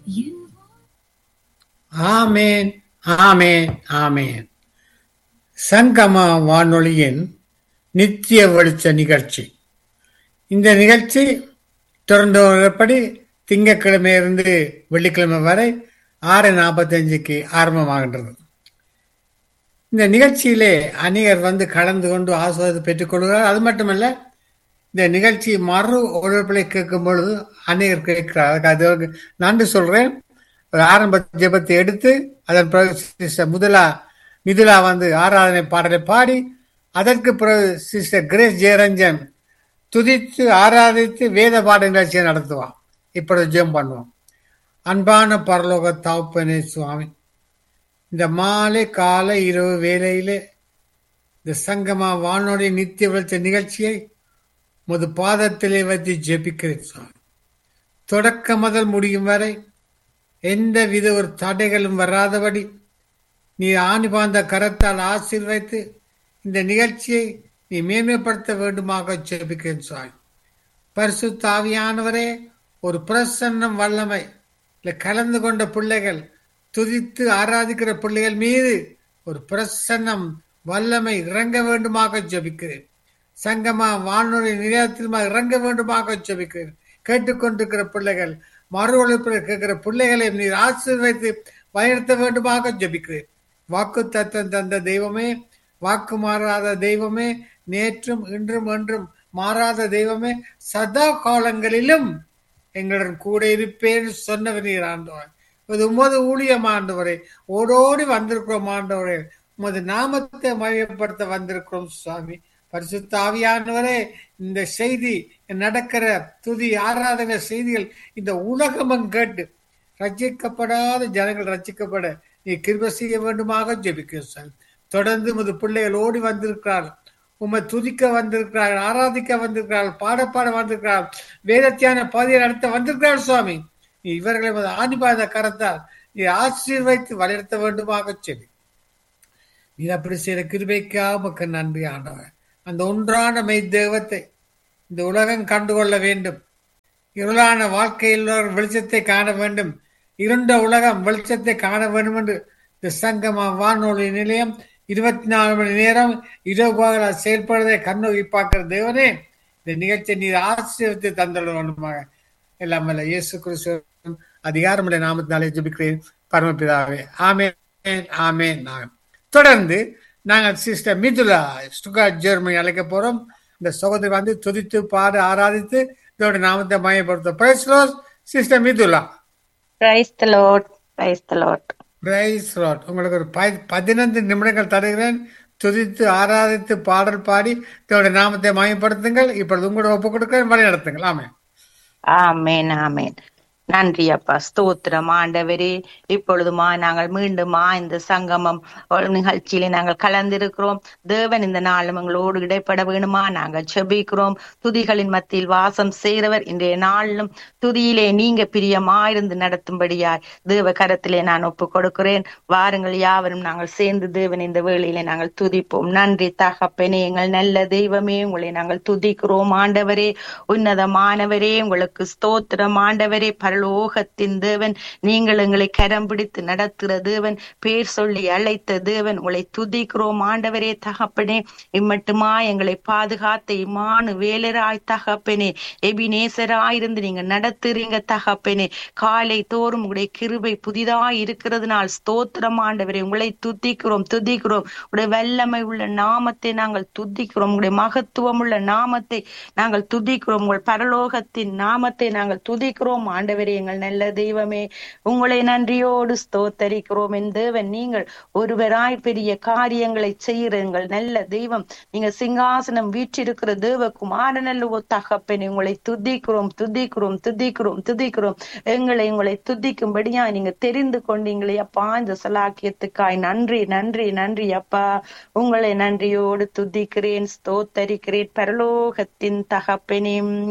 ஆமேன் ஆமேன் ஆமேன் சங்கமா வானொலியின் நித்திய வெளிச்ச நிகழ்ச்சி இந்த நிகழ்ச்சி தொடர்ந்தபடி திங்கட்கிழமை இருந்து வெள்ளிக்கிழமை வரை ஆறு நாற்பத்தஞ்சுக்கு ஆரம்பமாகின்றது இந்த நிகழ்ச்சியிலே அநேகர் வந்து கலந்து கொண்டு ஆசுவாதத்தை பெற்றுக்கொள்கிறார் அது மட்டுமல்ல இந்த நிகழ்ச்சி மறு ஒழிப்பிலை கேட்கும் பொழுது அநேகர் கேட்கிறார் அதுக்கு அது நன்றி சொல்றேன் ஒரு ஆரம்ப ஜெபத்தை எடுத்து அதன் பிறகு சிஸ்டர் முதலா மிதுலா வந்து ஆராதனை பாடலை பாடி அதற்கு பிறகு சிஸ்டர் கிரேஸ் ஜெயரஞ்சன் துதித்து ஆராதித்து வேத பாட நிகழ்ச்சியை நடத்துவான் இப்பொழுது ஜெபம் பண்ணுவோம் அன்பான பரலோக தாப்பனே சுவாமி இந்த மாலை காலை இரவு வேலையிலே இந்த சங்கமா வானொலி நித்திய வெளிச்ச நிகழ்ச்சியை முது பாதத்திலே வைத்து ஜெபிக்கிறேன் சுவாமி தொடக்க முதல் முடியும் வரை எந்த வித ஒரு தடைகளும் வராதபடி நீ ஆணி பாந்த கரத்தால் ஆசீர்வைத்து இந்த நிகழ்ச்சியை நீ மேன்மைப்படுத்த வேண்டுமாக ஜெபிக்கிறேன் சுவாமி பரிசு தாவியானவரே ஒரு பிரசன்னம் வல்லமை இல்லை கலந்து கொண்ட பிள்ளைகள் துதித்து ஆராதிக்கிற பிள்ளைகள் மீது ஒரு பிரசன்னம் வல்லமை இறங்க வேண்டுமாக ஜபிக்கிறேன் சங்கமா வானொலி நிலையத்தில் இறங்க வேண்டுமாக ஜபிக்கிறேன் கேட்டுக்கொண்டிருக்கிற பிள்ளைகள் மறு ஒழிப்பில் கேட்கிற பிள்ளைகளை நீர் ஆசீர்வைத்து வழிநடத்த வேண்டுமாக ஜபிக்கிறேன் வாக்கு தத்தம் தந்த தெய்வமே வாக்கு மாறாத தெய்வமே நேற்றும் இன்றும் என்றும் மாறாத தெய்வமே சதா காலங்களிலும் எங்களுடன் கூட இருப்பேன் சொன்னவர் நீர் ஆண்டவர் இது உமது ஊழியம் ஆண்டவரே ஓடோடி வந்திருக்கிறோம் ஆண்டவரே உமது நாமத்தை மையப்படுத்த வந்திருக்கிறோம் சுவாமி பரிசுத்த ஆவியானவரே இந்த செய்தி நடக்கிற துதி ஆராதனை செய்திகள் இந்த உலகமும் கேட்டு ரச்சிக்கப்படாத ஜனங்கள் ரச்சிக்கப்பட நீ கிருப செய்ய வேண்டுமாக ஜெபிக்க சாமி தொடர்ந்து உமது பிள்ளைகள் ஓடி வந்திருக்கிறார்கள் உம்மை துதிக்க வந்திருக்கிறார்கள் ஆராதிக்க வந்திருக்கிறார்கள் பாட பாட வந்திருக்கிறார்கள் வேதத்தியான பாதையை நடத்த வந்திருக்கிறார்கள் சுவாமி நீ இவர்களை ஆணிபாத கரத்தால் நீ ஆசீர்வைத்து வலியுறுத்த வேண்டுமாக சொல்லி நீ அப்படி செய்த கிருபைக்காக உமக்கு நன்றி ஆண்டவர் அந்த ஒன்றான மெய் தெய்வத்தை இந்த உலகம் கண்டுகொள்ள வேண்டும் இருளான வாழ்க்கையில் வெளிச்சத்தை காண வேண்டும் இருண்ட உலகம் வெளிச்சத்தை காண வேண்டும் என்று இந்த சங்கமா வானொலி நிலையம் இருபத்தி நாலு மணி நேரம் இரவு செயல்படுவதை கண்ணோக்கி பார்க்கிற தேவனே இந்த நிகழ்ச்சியை நீர் ஆசீர்வத்தை தந்துள்ள வேண்டுமாக எல்லாம் அல்ல இயேசு கிறிஸ்து அதிகாரமுடைய நாமத்தினாலே ஜபிக்கிறேன் பரமபிதாவே ஆமே ஆமே நான் தொடர்ந்து நாங்கள் சிஸ்டர் மிதுலா ஸ்டுகா ஜெர்மனி அழைக்க போறோம் இந்த சகோதரி வந்து துதித்து பாடு ஆராதித்து இதோட நாமத்தை மையப்படுத்த பிரைஸ் ரோஸ் sister Mithula praise the lord praise the lord praise lord உங்களுக்கு ஒரு பதினைந்து நிமிடங்கள் தருகிறேன் துதித்து ஆராதித்து பாடல் பாடி இதோட நாமத்தை மையப்படுத்துங்கள் இப்பொழுது உங்களோட ஒப்பு கொடுக்க வழி நடத்துங்கள் ஆமே ஆமேன் ஆமேன் நன்றி அப்பா ஸ்தோத்திரம் ஆண்டவரே இப்பொழுதுமா நாங்கள் மீண்டுமா இந்த சங்கமம் நிகழ்ச்சியிலே நாங்கள் கலந்திருக்கிறோம் தேவன் இந்த நாளும் எங்களோடு இடைப்பட வேணுமா நாங்கள் செபிக்கிறோம் துதிகளின் மத்தியில் வாசம் செய்கிறவர் இன்றைய நாளிலும் துதியிலே நீங்க பிரியமாயிருந்து நடத்தும்படியாய் தேவ கரத்திலே நான் ஒப்பு கொடுக்கிறேன் வாருங்கள் யாவரும் நாங்கள் சேர்ந்து தேவன் இந்த வேளையிலே நாங்கள் துதிப்போம் நன்றி தகப்பனே எங்கள் நல்ல தெய்வமே உங்களை நாங்கள் துதிக்கிறோம் ஆண்டவரே உன்னதமானவரே உங்களுக்கு ஸ்தோத்திரம் ஆண்டவரே பரலோகத்தின் தேவன் நீங்கள் எங்களை கரம் பிடித்து நடத்துகிற தேவன் பேர் சொல்லி அழைத்த தேவன் உங்களை துதிக்கிறோம் ஆண்டவரே தகப்பனே இம்மட்டுமா எங்களை பாதுகாத்த இம்மானு வேலராய் தகப்பனே எபினேசராயிருந்து நீங்க நடத்துறீங்க தகப்பனே காலை தோறும் உங்களுடைய கிருபை புதிதாய் இருக்கிறதுனால் ஸ்தோத்திரம் ஆண்டவரே உங்களை துதிக்கிறோம் துதிக்கிறோம் உடைய வல்லமை உள்ள நாமத்தை நாங்கள் துதிக்கிறோம் உங்களுடைய மகத்துவம் உள்ள நாமத்தை நாங்கள் துதிக்கிறோம் உங்கள் பரலோகத்தின் நாமத்தை நாங்கள் துதிக்கிறோம் ஆண்டவரே எங்கள் நல்ல தெய்வமே உங்களை நன்றியோடு ஸ்தோத்தரிக்கிறோம் என் தேவன் நீங்கள் ஒருவராய் பெரிய காரியங்களை செய்கிற எங்கள் நல்ல தெய்வம் நீங்க சிங்காசனம் வீற்றிருக்கிற தேவ குமாரனல்லுவோ தகப்பனே உங்களை துதிக்கிறோம் துதிக்கிறோம் துதிக்கிறோம் துதிக்கிறோம் எங்களை உங்களை துதிக்கும்படியா நீங்க தெரிந்து கொண்டீங்களே அப்பா இந்த சலாக்கியத்துக்காய் நன்றி நன்றி நன்றி அப்பா உங்களை நன்றியோடு துதிக்கிறேன் ஸ்தோத்தரிக்கிறேன் பரலோகத்தின் தகப்பனே